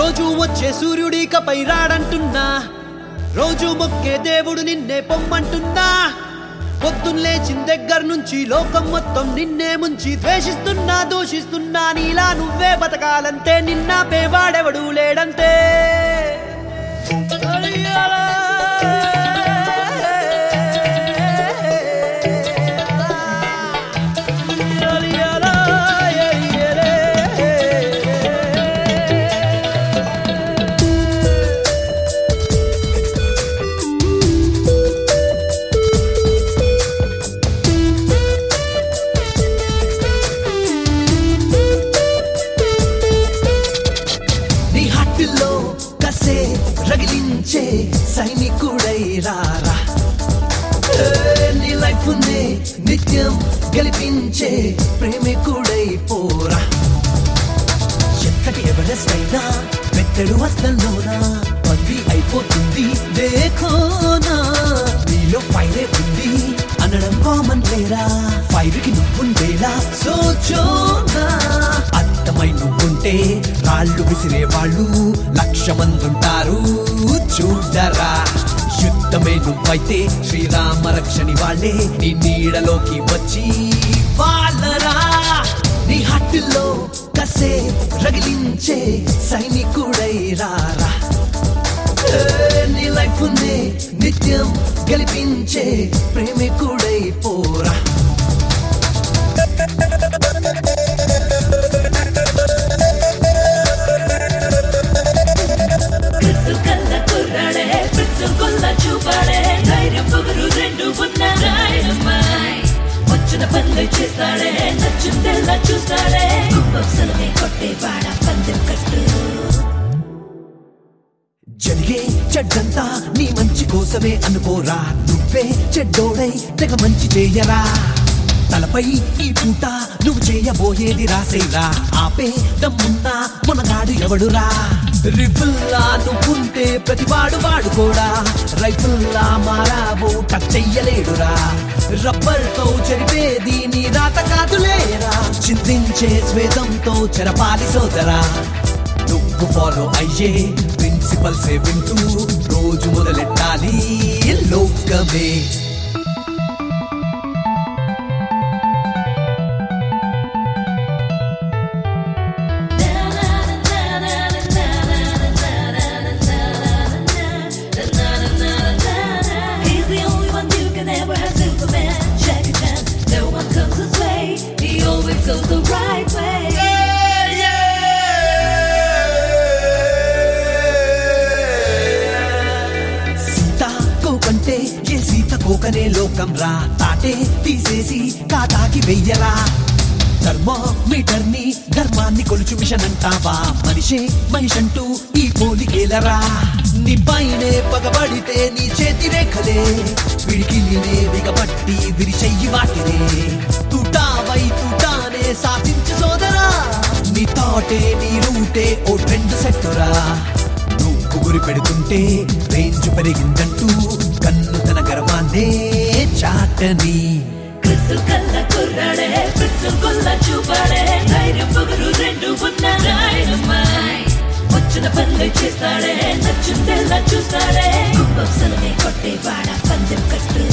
రోజు వచ్చే సూర్యుడికపై రాడంటున్నా రోజు మొక్కే దేవుడు నిన్నే పొమ్మంటున్నా పొద్దున్న లేచిన దగ్గర నుంచి లోకం మొత్తం నిన్నే ముంచి ద్వేషిస్తున్నా దూషిస్తున్నా నీలా నువ్వే బతకాలంటే నిన్న పేవాడెవడు లేడంతే అయ్యలా. అయ్యలా, అయ్యలే. నీ హట్టులో కసే రగిలించే సైనికుడై రారా ఏ, నీ లైఫ్ నే నిత్యం గెలిపించే ప్రేమికుడై పోరా ఎంతటి ఎవరెస్ట్ అయినా మెత్తడు అద్దంలోనా పంది అయిపోతుంది దేఖోనా నీలో ఫైరే ఉంది అనడం కామన్ లేరా ఫైర్ కి నువ్వుండేలా సోచోనా అర్థమై నువ్వుంటే రాళ్ళు విసిరే వాళ్ళు లక్ష మంది ఉంటారు చూడరా యుద్ధమే నువ్వైతే శ్రీరామ రక్షణి వాళ్ళే నీ నీడలోకి వచ్చి వాళ్ళరా నీ హట్టులో కసే రగిలించే సైనికుడై రారా ఏ, నీ లైఫ్ నే నిత్యం గెలిపించే ప్రేమికుడై పోరా క్రిస్తు కల్ల కుర్రాడే క్రిస్తు కొల్ల చూపాడే ధైర్యం పొగరు రెండు ఉన్న రాయడమ్మాయ్ వచ్చిన పనులు చేస్తాడే నచ్చుందెల్లా చూస్తాడే కుంభంసలమే కొట్టేవాడ పందెం కట్టు జరిగే చెడ్డంతా నీ మంచి కోసమే అనుకోరా నువ్వే చెడ్డోడై తెగ మంచి చేయరా తలపై ఈ పూట నువ్వు చేయబోయేది రాసేరా ఆపే దమ్మున్నా మునగాడు ఎవడురా రిఫుల్లా నువ్వుంటే ప్రతివాడు వాడుకోడా రైఫుల్లా మారావు టచ్ చెయ్యలేడురా రబ్బర్ తో చెరిపేది నీ రాత కాదులేరా చింతించే స్వేదంతో చెరపాలి సోదరా నువ్వు ఫాలో అయ్యే ప్రిన్సిపల్స్ వింటూ రోజు మొదలెట్టాలి లోకమే He's the only one who can ever have Superman. Jackie Chan, no one comes his way. He always goes the right way. Sita కోకంటే ఏ సీత కోకనే లోకం రా తాటే తీసేసి కాటాకి వెయ్యరా ధర్మామీటర్ ని ధర్మాన్ని కొలుచు మిషన్ అంటావా మనిషే మనిషి అంటూ ఈ పోలికేలరా నీ పైనే పగబడితే నీ చేతి రేఖలే విడికిలినే బిగబట్టి విరిచెయ్యి వాటినే తుటావై తుటానే సాధించు సోదరా నీ తాటే నీ రూటే ఓ ట్రెండ్ సెట్టురా నువ్వు గురి పెడుతుంటే రేంజ్ పెరిగిందంటూ కన్ను తన గర్వాన్నే చాటని క్రిస్తు కల్ల కుర్రాడే క్రిస్తు కొల్ల చూపాడే ధైర్యం పొగరు రెండు ఉన్న రాయడమ్మాయ్ వచ్చిన పనులు చేస్తాడే నచ్చుందెల్లా చూస్తాడే కుంభంసలమే కొట్టేవాడ పందెం కట్టు